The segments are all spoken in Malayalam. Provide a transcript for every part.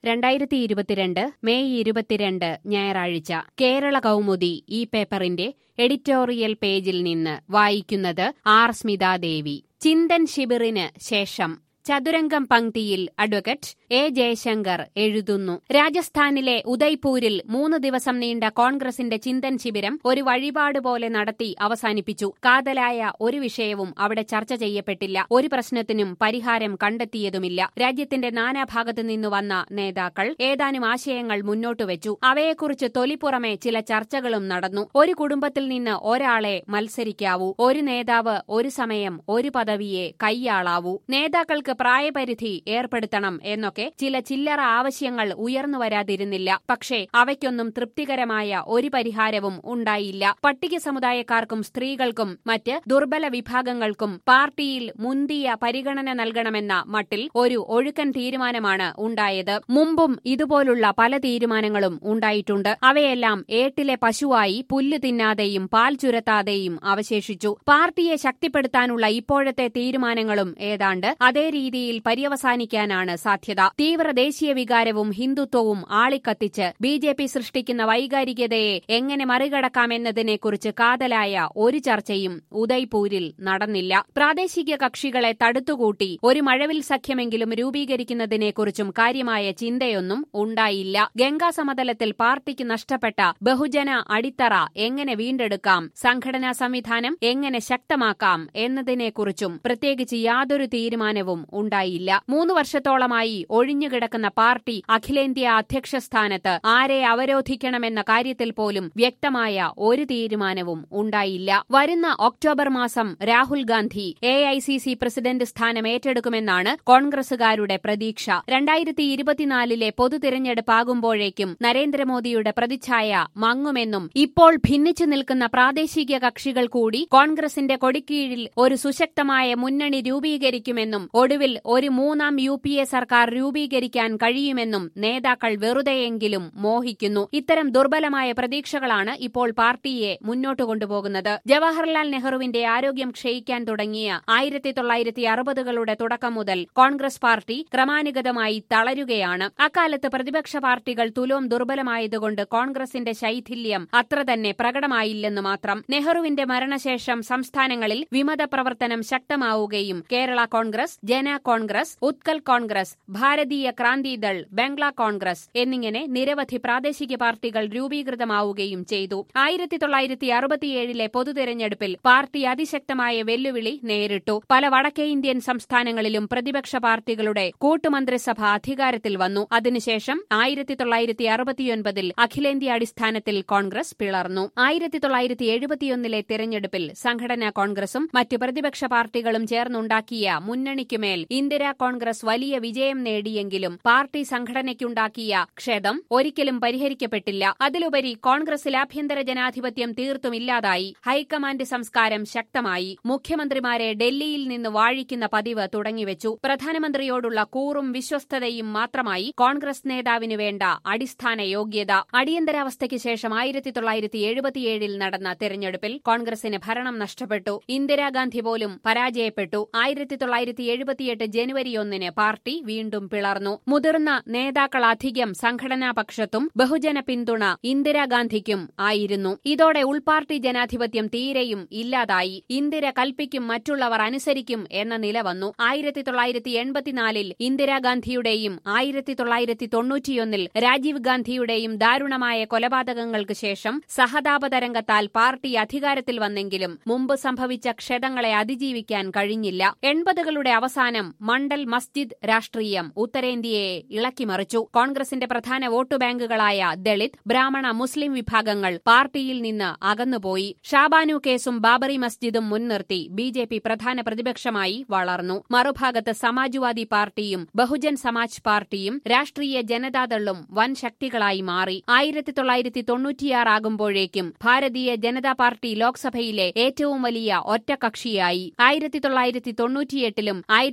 രണ്ടായിരത്തി ഇരുപത്തിരണ്ട് മെയ് ഇരുപത്തിരണ്ട് ഞായറാഴ്ച കേരള കൗമുദി ഈ പേപ്പറിന്റെ എഡിറ്റോറിയൽ പേജിൽ നിന്ന് വായിക്കുന്നത് ആർ സ്മിതാദേവി ചിന്തൻ ശിബിറിന് ശേഷം ചതുരംഗം പങ്ക്തിയിൽ അഡ്വക്കേറ്റ് എ ജയശങ്കർ എഴുതുന്നു രാജസ്ഥാനിലെ ഉദയ്പൂരിൽ മൂന്ന് ദിവസം നീണ്ട കോൺഗ്രസിന്റെ ചിന്തൻ ശിബിരം ഒരു വഴിപാട് പോലെ നടത്തി അവസാനിപ്പിച്ചു കാതലായ ഒരു വിഷയവും അവിടെ ചർച്ച ചെയ്യപ്പെട്ടില്ല ഒരു പ്രശ്നത്തിനും പരിഹാരം കണ്ടെത്തിയതുമില്ല രാജ്യത്തിന്റെ നാനാഭാഗത്തു നിന്നു വന്ന നേതാക്കൾ ഏതാനും ആശയങ്ങൾ മുന്നോട്ട് വെച്ചു അവയെക്കുറിച്ച് തൊലിപ്പുറമെ ചില ചർച്ചകളും നടന്നു ഒരു കുടുംബത്തിൽ നിന്ന് ഒരാളെ മത്സരിക്കാവൂ ഒരു നേതാവ് ഒരു സമയം ഒരു പദവിയെ കൈയാളാവൂ നേതാക്കൾക്ക് പ്രായപരിധി ഏർപ്പെടുത്തണം എന്നൊക്കെ ചില ചില്ലറ ആവശ്യങ്ങൾ ഉയർന്നു വരാതിരുന്നില്ല പക്ഷേ അവയ്ക്കൊന്നും തൃപ്തികരമായ ഒരു പരിഹാരവും ഉണ്ടായില്ല പട്ടിക സമുദായക്കാർക്കും സ്ത്രീകൾക്കും മറ്റ് ദുർബല വിഭാഗങ്ങൾക്കും പാർട്ടിയിൽ മുന്തിയ പരിഗണന നൽകണമെന്ന മട്ടിൽ ഒരു ഒഴുക്കൻ തീരുമാനമാണ് ഉണ്ടായത് മുമ്പും ഇതുപോലുള്ള പല തീരുമാനങ്ങളും ഉണ്ടായിട്ടുണ്ട് അവയെല്ലാം ഏട്ടിലെ പശുവായി പുല്ല് തിന്നാതെയും പാൽ ചുരത്താതെയും അവശേഷിച്ചു പാർട്ടിയെ ശക്തിപ്പെടുത്താനുള്ള ഇപ്പോഴത്തെ തീരുമാനങ്ങളും ഏതാണ്ട് അതേ രീതിയിൽ പര്യവസാനിക്കാനാണ് സാധ്യത തീവ്ര ദേശീയ വികാരവും ഹിന്ദുത്വവും ആളിക്കത്തിച്ച് ബി ജെ പി സൃഷ്ടിക്കുന്ന വൈകാരികതയെ എങ്ങനെ മറികടക്കാമെന്നതിനെക്കുറിച്ച് കാതലായ ഒരു ചർച്ചയും ഉദയ്പൂരിൽ നടന്നില്ല പ്രാദേശിക കക്ഷികളെ തടുത്തുകൂട്ടി ഒരു മഴവിൽ സഖ്യമെങ്കിലും രൂപീകരിക്കുന്നതിനെക്കുറിച്ചും കാര്യമായ ചിന്തയൊന്നും ഉണ്ടായില്ല ഗംഗാ സമതലത്തിൽ പാർട്ടിക്ക് നഷ്ടപ്പെട്ട ബഹുജന അടിത്തറ എങ്ങനെ വീണ്ടെടുക്കാം സംഘടനാ സംവിധാനം എങ്ങനെ ശക്തമാക്കാം എന്നതിനെക്കുറിച്ചും പ്രത്യേകിച്ച് യാതൊരു തീരുമാനവും ഉണ്ടായില്ല മൂന്ന് വർഷത്തോളമായി ഒഴിഞ്ഞുകിടക്കുന്ന പാർട്ടി അഖിലേന്ത്യാ അധ്യക്ഷ സ്ഥാനത്ത് ആരെ അവരോധിക്കണമെന്ന കാര്യത്തിൽ പോലും വ്യക്തമായ ഒരു തീരുമാനവും ഉണ്ടായില്ല വരുന്ന ഒക്ടോബർ മാസം Rahul Gandhi A I C C president സ്ഥാനം ഏറ്റെടുക്കുമെന്നാണ് കോൺഗ്രസുകാരുടെ പ്രതീക്ഷ രണ്ടായിരത്തി ഇരുപത്തിനാലിലെ പൊതു തിരഞ്ഞെടുപ്പാകുമ്പോഴേക്കും നരേന്ദ്രമോദിയുടെ പ്രതിച്ഛായ മങ്ങുമെന്നും ഇപ്പോൾ ഭിന്നിച്ചു നിൽക്കുന്ന പ്രാദേശിക കക്ഷികൾ കൂടി കോൺഗ്രസിന്റെ കൊടിക്കീഴിൽ ഒരു സുശക്തമായ മുന്നണി രൂപീകരിക്കുമെന്നും ഒടുവിൽ ഒരു മൂന്നാം യു പി എ സർക്കാർ രൂപീകരിക്കാൻ കഴിയുമെന്നും നേതാക്കൾ വെറുതെയെങ്കിലും മോഹിക്കുന്നു ഇത്തരം ദുർബലമായ പ്രതീക്ഷകളാണ് ഇപ്പോൾ പാർട്ടിയെ മുന്നോട്ട് കൊണ്ടുപോകുന്നത് ജവഹർലാൽ നെഹ്റുവിന്റെ ആരോഗ്യം ക്ഷയിക്കാൻ തുടങ്ങിയ ആയിരത്തി തൊള്ളായിരത്തി അറുപതുകളുടെ തുടക്കം മുതൽ കോൺഗ്രസ് പാർട്ടി ക്രമാനുഗതമായി തളരുകയാണ് അക്കാലത്ത് പ്രതിപക്ഷ പാർട്ടികൾ തുലോം ദുർബലമായതുകൊണ്ട് കോൺഗ്രസിന്റെ ശൈഥില്യം അത്ര തന്നെ പ്രകടമായില്ലെന്ന് മാത്രം നെഹ്റുവിന്റെ മരണശേഷം സംസ്ഥാനങ്ങളിൽ വിമത പ്രവർത്തനം ശക്തമാവുകയും കേരള കോൺഗ്രസ് ജന കോൺഗ്രസ് ഉത്കൽ കോൺഗ്രസ് ഭാരതീയ ക്രാന്തിദൾ ബംഗ്ല കോൺഗ്രസ് എന്നിങ്ങനെ നിരവധി പ്രാദേശിക പാർട്ടികൾ രൂപീകൃതമാവുകയും ചെയ്തു ആയിരത്തി തൊള്ളായിരത്തി അറുപത്തിയേഴിലെ പൊതുതെരഞ്ഞെടുപ്പിൽ പാർട്ടി അതിശക്തമായ വെല്ലുവിളി നേരിട്ടു പല വടക്കേ ഇന്ത്യൻ സംസ്ഥാനങ്ങളിലും പ്രതിപക്ഷ പാർട്ടികളുടെ കൂട്ടുമന്ത്രിസഭ അധികാരത്തിൽ വന്നു അതിനുശേഷം ആയിരത്തി തൊള്ളായിരത്തി അറുപത്തിയൊൻപതിൽ അഖിലേന്ത്യാ അടിസ്ഥാനത്തിൽ കോൺഗ്രസ് പിളർന്നു ആയിരത്തി തൊള്ളായിരത്തി എഴുപത്തിയൊന്നിലെ തെരഞ്ഞെടുപ്പിൽ സംഘടനാ കോൺഗ്രസും മറ്റ് പ്രതിപക്ഷ പാർട്ടികളും ചേർന്നുണ്ടാക്കിയ മുന്നണിക്കുമേൽ ഇന്ദിരാ കോൺഗ്രസ് വലിയ വിജയം നേടിയെങ്കിലും പാർട്ടി സംഘടനയ്ക്കുണ്ടാക്കിയ ക്ഷതം ഒരിക്കലും പരിഹരിക്കപ്പെട്ടില്ല അതിലുപരി കോൺഗ്രസിൽ ആഭ്യന്തര ജനാധിപത്യം തീർത്തും ഇല്ലാതായി ഹൈക്കമാൻഡ് സംസ്കാരം ശക്തമായി മുഖ്യമന്ത്രിമാരെ ഡൽഹിയിൽ നിന്ന് വാഴിക്കുന്ന പതിവ് തുടങ്ങിവെച്ചു പ്രധാനമന്ത്രിയോടുള്ള കൂറും വിശ്വസ്തതയും മാത്രമായി കോൺഗ്രസ് നേതാവിനു വേണ്ട അടിസ്ഥാന യോഗ്യത അടിയന്തരാവസ്ഥയ്ക്ക് ശേഷം ആയിരത്തി തൊള്ളായിരത്തി എഴുപത്തിയേഴിൽ നടന്ന തെരഞ്ഞെടുപ്പിൽ കോൺഗ്രസിന് ഭരണം നഷ്ടപ്പെട്ടു ഇന്ദിരാഗാന്ധി പോലും പരാജയപ്പെട്ടു ആയിരത്തി തൊള്ളായിരത്തി എഴുപത്തിയെട്ട് ജനുവരി ഒന്നിന് പാർട്ടി വീണ്ടും പിളർന്നു മുതിർന്ന നേതാക്കൾ അധികം സംഘടനാ പക്ഷത്തും ബഹുജന പിന്തുണ ഇന്ദിരാഗാന്ധിക്കും ആയിരുന്നു ഇതോടെ ഉൾപാർട്ടി ജനാധിപത്യം തീരെയും ഇല്ലാതായി ഇന്ദിര കൽപ്പിക്കും മറ്റുള്ളവർ അനുസരിക്കും എന്ന നില വന്നു ആയിരത്തി തൊള്ളായിരത്തി എൺപത്തിനാലിൽ ഇന്ദിരാഗാന്ധിയുടെയും ആയിരത്തി തൊള്ളായിരത്തി തൊണ്ണൂറ്റിയൊന്നിൽ രാജീവ് ഗാന്ധിയുടെയും ദാരുണമായ കൊലപാതകങ്ങൾക്ക് ശേഷം സഹതാപതരംഗത്താൽ പാർട്ടി അധികാരത്തിൽ വന്നെങ്കിലും മുമ്പ് സംഭവിച്ച ക്ഷതങ്ങളെ അതിജീവിക്കാൻ കഴിഞ്ഞില്ല എൺപതുകളുടെ അവസാനം മണ്ഡൽ മസ്ജിദ് രാഷ്ട്രീയം ഉത്തരേന്ത്യയെ ഇളക്കിമറിച്ചു കോൺഗ്രസിന്റെ പ്രധാന വോട്ട് ബാങ്കുകളായ ദളിത് ബ്രാഹ്മണ മുസ്ലിം വിഭാഗങ്ങൾ പാർട്ടിയിൽ നിന്ന് അകന്നുപോയി ഷാബാനു കേസും ബാബറി മസ്ജിദും മുൻനിർത്തി ബി ജെ പി പ്രധാന പ്രതിപക്ഷമായി വളർന്നു മറുഭാഗത്ത് സമാജ്വാദി പാർട്ടിയും ബഹുജൻ സമാജ് പാർട്ടിയും രാഷ്ട്രീയ ജനതാദളും വൻ ശക്തികളായി മാറി ആയിരത്തി തൊള്ളായിരത്തി തൊണ്ണൂറ്റിയാറാകുമ്പോഴേക്കും ഭാരതീയ ജനതാ പാർട്ടി ലോക്സഭയിലെ ഏറ്റവും വലിയ ഒറ്റകക്ഷിയായി ആയിരത്തി തൊള്ളായിരത്തി തൊണ്ണൂറ്റിയെട്ടിലും ആയിരത്തി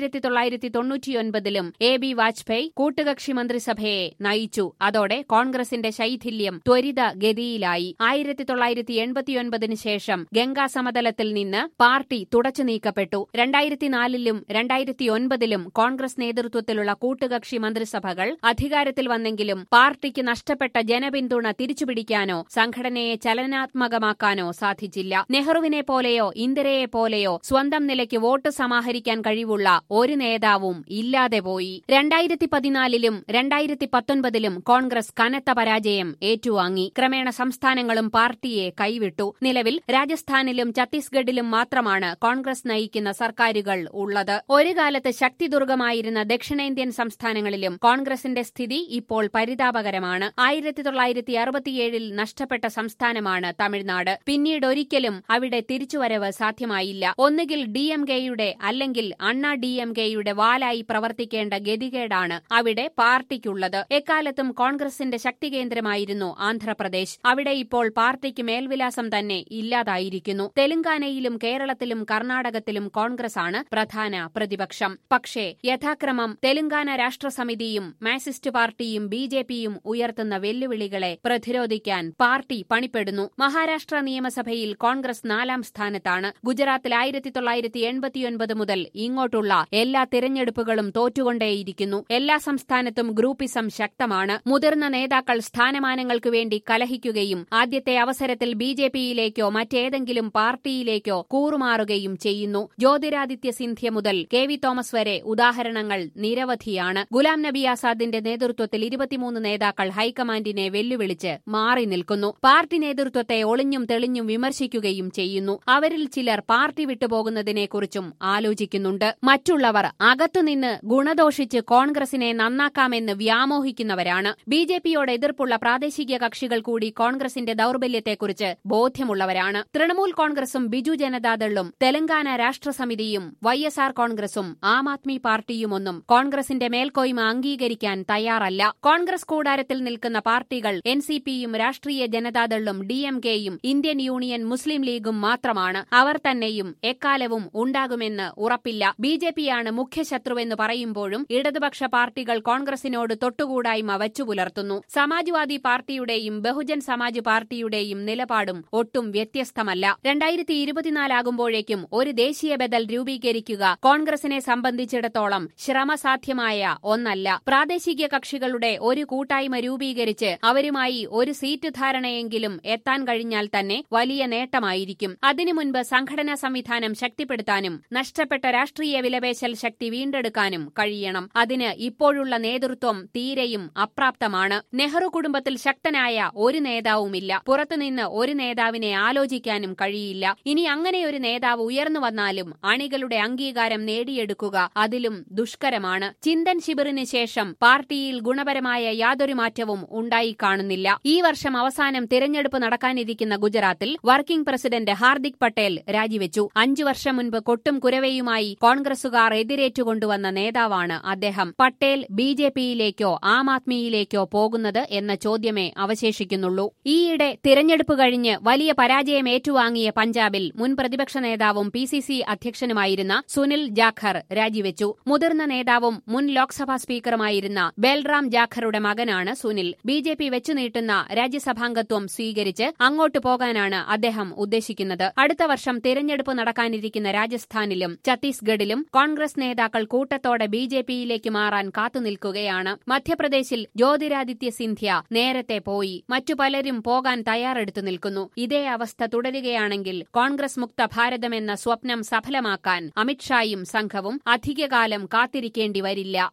ആയിരത്തി തൊള്ളായിരത്തി തൊണ്ണൂറ്റിയൊൻപതിലും എ ബി വാജ്പേയി കൂട്ടുകക്ഷി മന്ത്രിസഭയെ നയിച്ചു അതോടെ കോൺഗ്രസിന്റെ ശൈഥില്യം ത്വരിത ഗതിയിലായി ആയിരത്തി തൊള്ളായിരത്തി എൺപത്തിയൊൻപതിന് ശേഷം ഗംഗാ സമതലത്തിൽ നിന്ന് പാർട്ടി തുടച്ചു നീക്കപ്പെട്ടു രണ്ടായിരത്തിനാലിലും രണ്ടായിരത്തിയൊൻപതിലും കോൺഗ്രസ് നേതൃത്വത്തിലുള്ള കൂട്ടുകക്ഷി മന്ത്രിസഭകൾ അധികാരത്തിൽ വന്നെങ്കിലും പാർട്ടിക്ക് നഷ്ടപ്പെട്ട ജനപിന്തുണ തിരിച്ചുപിടിക്കാനോ സംഘടനയെ ചലനാത്മകമാക്കാനോ സാധിച്ചില്ല നെഹ്റുവിനെ പോലെയോ ഇന്ദിരയെ പോലെയോ സ്വന്തം നിലയ്ക്ക് വോട്ട് സമാഹരിക്കാൻ കഴിവുള്ള ഒരു നേതാവും ഇല്ലാതെ പോയി രണ്ടായിരത്തി പതിനാലിലും രണ്ടായിരത്തി പത്തൊൻപതിലും കോൺഗ്രസ് കനത്ത പരാജയം ഏറ്റുവാങ്ങി ക്രമേണ സംസ്ഥാനങ്ങളും പാർട്ടിയെ കൈവിട്ടു നിലവിൽ രാജസ്ഥാനിലും ഛത്തീസ്ഗഡിലും മാത്രമാണ് കോൺഗ്രസ് നയിക്കുന്ന സർക്കാരുകൾ ഉള്ളത് ഒരു കാലത്ത് ശക്തിദുർഗമായിരുന്ന ദക്ഷിണേന്ത്യൻ സംസ്ഥാനങ്ങളിലും കോൺഗ്രസിന്റെ സ്ഥിതി ഇപ്പോൾ പരിതാപകരമാണ് ആയിരത്തി തൊള്ളായിരത്തി അറുപത്തിയേഴിൽ നഷ്ടപ്പെട്ട സംസ്ഥാനമാണ് തമിഴ്നാട് പിന്നീട് ഒരിക്കലും അവിടെ തിരിച്ചുവരവ് സാധ്യമായില്ല ഒന്നുകിൽ ഡി എം കെയുടെ അല്ലെങ്കിൽ അണ്ണാ ഡി എം കെയുടെ വാലായി പ്രവർത്തിക്കേണ്ട ഗതികേടാണ് അവിടെ പാർട്ടിക്കുള്ളത് എക്കാലത്തും കോൺഗ്രസിന്റെ ശക്തി കേന്ദ്രമായിരുന്നു ആന്ധ്രാപ്രദേശ് അവിടെ ഇപ്പോൾ പാർട്ടിക്ക് മേൽവിലാസം തന്നെ ഇല്ലാതായിരിക്കുന്നു തെലങ്കാനയിലും കേരളത്തിലും കർണാടകത്തിലും കോൺഗ്രസ് ആണ് പ്രധാന പ്രതിപക്ഷം പക്ഷേ യഥാക്രമം തെലങ്കാന രാഷ്ട്രസമിതിയും മാസിസ്റ്റ് പാർട്ടിയും ബി ജെ പിയും ഉയർത്തുന്ന വെല്ലുവിളികളെ പ്രതിരോധിക്കാൻ പാർട്ടി പണിപ്പെടുന്നു മഹാരാഷ്ട്ര നിയമസഭയിൽ കോൺഗ്രസ് നാലാം സ്ഥാനത്താണ് ഗുജറാത്തിൽ ആയിരത്തി തൊള്ളായിരത്തി എൺപത്തിയൊൻപത് മുതൽ ഇങ്ങോട്ടുള്ള എല്ലാ തിരഞ്ഞെടുപ്പുകളും തോറ്റുകൊണ്ടേയിരിക്കുന്നു എല്ലാ സംസ്ഥാനത്തും ഗ്രൂപ്പിസം ശക്തമാണ് മുതിർന്ന നേതാക്കൾ സ്ഥാനമാനങ്ങൾക്കു വേണ്ടി കലഹിക്കുകയും ആദ്യത്തെ അവസരത്തിൽ ബി ജെ പിയിലേക്കോ മറ്റേതെങ്കിലും പാർട്ടിയിലേക്കോ കൂറുമാറുകയും ചെയ്യുന്നു ജ്യോതിരാദിത്യ സിന്ധ്യ മുതൽ കെ വി തോമസ് വരെ ഉദാഹരണങ്ങൾ നിരവധിയാണ് ഗുലാം നബി ആസാദിന്റെ നേതൃത്വത്തിൽ ഇരുപത്തിമൂന്ന് നേതാക്കൾ ഹൈക്കമാൻഡിനെ വെല്ലുവിളിച്ച് മാറി നിൽക്കുന്നു പാർട്ടി നേതൃത്വത്തെ ഒളിഞ്ഞും തെളിഞ്ഞും വിമർശിക്കുകയും ചെയ്യുന്നു അവരിൽ ചിലർ പാർട്ടി വിട്ടുപോകുന്നതിനെക്കുറിച്ചും ആലോചിക്കുന്നുണ്ട് മറ്റുള്ളവർ അകത്തുനിന്ന് ഗുണദോഷിച്ച് കോൺഗ്രസിനെ നന്നാക്കാമെന്ന് വ്യാമോഹിക്കുന്നവരാണ് ബി ജെ പിയോട് എതിർപ്പുള്ള പ്രാദേശിക കക്ഷികൾ കൂടി കോൺഗ്രസിന്റെ ദൌർബല്യത്തെക്കുറിച്ച് ബോധ്യമുള്ളവരാണ് തൃണമൂൽ കോൺഗ്രസും ബിജു ജനതാദളും തെലങ്കാന രാഷ്ട്രസമിതിയും വൈ എസ് ആർ കോൺഗ്രസും ആം ആദ്മി പാർട്ടിയുമൊന്നും കോൺഗ്രസിന്റെ മേൽക്കോയ്മ അംഗീകരിക്കാൻ തയ്യാറല്ല കോൺഗ്രസ് കൂടാരത്തിൽ നിൽക്കുന്ന പാർട്ടികൾ എൻ സി പിയും രാഷ്ട്രീയ ജനതാദളും ഡി എം കെയും ഇന്ത്യൻ യൂണിയൻ മുസ്ലിം ലീഗും മാത്രമാണ് അവർ തന്നെയും എക്കാലവും ഉണ്ടാകുമെന്ന് ഉറപ്പില്ല ബി ജെ പിയാണ് മുഖ്യശത്രുവെന്ന് പറയുമ്പോഴും ഇടതുപക്ഷ പാർട്ടികൾ കോൺഗ്രസിനോട് തൊട്ടുകൂടായ്മ വച്ചുപുലർത്തുന്നു സമാജ്വാദി പാർട്ടിയുടെയും ബഹുജൻ സമാജ് പാർട്ടിയുടെയും നിലപാടും ഒട്ടും വ്യത്യസ്തമല്ല രണ്ടായിരത്തി ഇരുപത്തിനാലാകുമ്പോഴേക്കും ഒരു ദേശീയ ബദൽ രൂപീകരിക്കുക കോൺഗ്രസിനെ സംബന്ധിച്ചിടത്തോളം ശ്രമസാധ്യമായ ഒന്നല്ല പ്രാദേശിക കക്ഷികളുടെ ഒരു കൂട്ടായ്മ രൂപീകരിച്ച് അവരുമായി ഒരു സീറ്റ് ധാരണയെങ്കിലും എത്താൻ കഴിഞ്ഞാൽ തന്നെ വലിയ നേട്ടമായിരിക്കും അതിനു മുൻപ് സംഘടനാ സംവിധാനം ശക്തിപ്പെടുത്താനും നഷ്ടപ്പെട്ട രാഷ്ട്രീയ വിലപേശൽ ശക്തി വീണ്ടെടുക്കാനും കഴിയണം അതിന് ഇപ്പോഴുള്ള നേതൃത്വം തീരെയും അപ്രാപ്തമാണ് നെഹ്റു കുടുംബത്തിൽ ശക്തനായ ഒരു നേതാവുമില്ല പുറത്തുനിന്ന് ഒരു നേതാവിനെ ആലോചിക്കാനും കഴിയില്ല ഇനി അങ്ങനെയൊരു നേതാവ് ഉയർന്നു വന്നാലും അണികളുടെ അംഗീകാരം നേടിയെടുക്കുക അതിലും ദുഷ്കരമാണ് ചിന്തൻ ശിബിറിന് ശേഷം പാർട്ടിയിൽ ഗുണപരമായ യാതൊരു മാറ്റവും ഉണ്ടായി കാണുന്നില്ല ഈ വർഷം അവസാനം തിരഞ്ഞെടുപ്പ് നടക്കാനിരിക്കുന്ന ഗുജറാത്തിൽ വർക്കിംഗ് പ്രസിഡന്റ് ഹാർദിക് പട്ടേൽ രാജിവെച്ചു അഞ്ചു വർഷം മുൻപ് കൊട്ടും കുരവയുമായി കോൺഗ്രസുകാർ എതിരേറ്റുകൊണ്ടുവന്ന നേതാവാണ് അദ്ദേഹം പട്ടേൽ ബി ജെ പിയിലേക്കോ ആം ആദ്മിയിലേക്കോ പോകുന്നത് എന്ന ചോദ്യമേ അവശേഷിക്കുന്നുള്ളൂ ഈയിടെ തിരഞ്ഞെടുപ്പ് കഴിഞ്ഞ് വലിയ പരാജയം ഏറ്റുവാങ്ങിയ പഞ്ചാബിൽ മുൻ പ്രതിപക്ഷ നേതാവും പി സി സി അധ്യക്ഷനുമായിരുന്ന സുനിൽ ജാഖർ രാജിവെച്ചു മുതിർന്ന നേതാവും മുൻ ലോക്സഭാ സ്പീക്കറുമായിരുന്ന ബൽറാം ജാഖറുടെ മകനാണ് സുനിൽ ബി ജെ പി വെച്ചുനീട്ടുന്ന രാജ്യസഭാംഗത്വം സ്വീകരിച്ച് അങ്ങോട്ട് പോകാനാണ് അദ്ദേഹം ഉദ്ദേശിക്കുന്നത് അടുത്ത വർഷം തിരഞ്ഞെടുപ്പ് നടക്കാനിരിക്കുന്ന രാജസ്ഥാനിലും ഛത്തീസ്ഗഡിലും കോൺഗ്രസ് നേതാക്കൾ കൂട്ടത്തോടെ ബി ജെ പിയിലേക്ക് മാറാൻ കാത്തുനിൽക്കുകയാണ് മധ്യപ്രദേശിൽ ജ്യോതിരാദിത്യ സിന്ധ്യ നേരത്തെ പോയി മറ്റു പലരും പോകാൻ തയ്യാറെടുത്തു നിൽക്കുന്നു ഇതേ അവസ്ഥ തുടരുകയാണെങ്കിൽ കോൺഗ്രസ് മുക്ത ഭാരതമെന്ന സ്വപ്നം സഫലമാക്കാൻ അമിത്ഷായും സംഘവും അധികകാലം കാത്തിരിക്കേണ്ടി വരില്ല